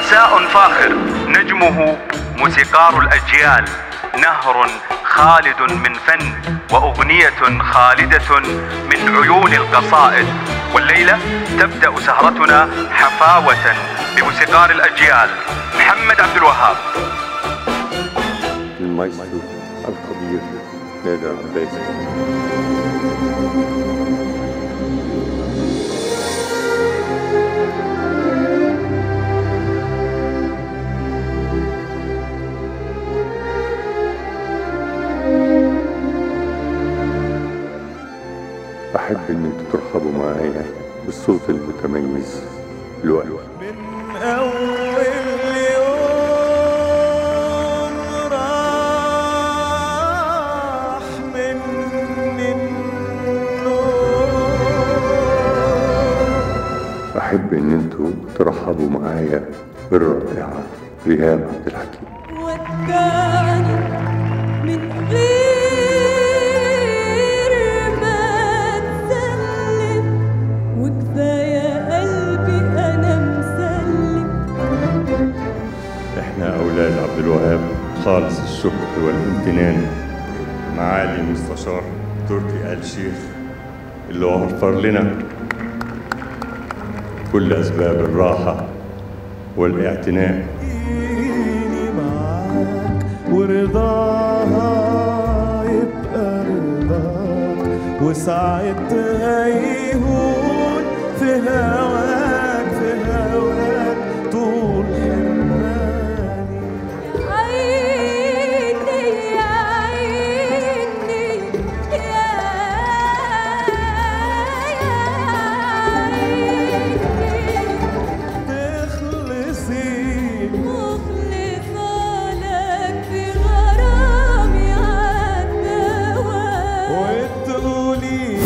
مساء فاخر نجمه موسيقار الأجيال نهر خالد من فن وأغنية خالدة من عيون القصائد والليلة تبدأ سهرتنا حفاوة بموسيقار الأجيال محمد عبد الوهاب المايسترو القدير نادر عباسي أحب إن انتوا ترحبوا معايا بالصوت المتميز الوقت من أول يوم راح مني النور أحب إن انتوا ترحبوا معايا بالرائعة ريهام عبد الحكيم وداني من غير ما تسلم وكفاية قلبي أنا مسلم إحنا أولاد عبد الوهاب خالص الشكر والامتنان معالي المستشار تركي آل شيخ اللي وفر لنا كل أسباب الراحة والاعتناء إيدي معاك ورضاها يبقى رضاك وساعتها يهون في هواك في هواك طول حرماني عيني يا عيني يا عيني تخلصي مخلصة لك في غرامي عالدوام وتقولي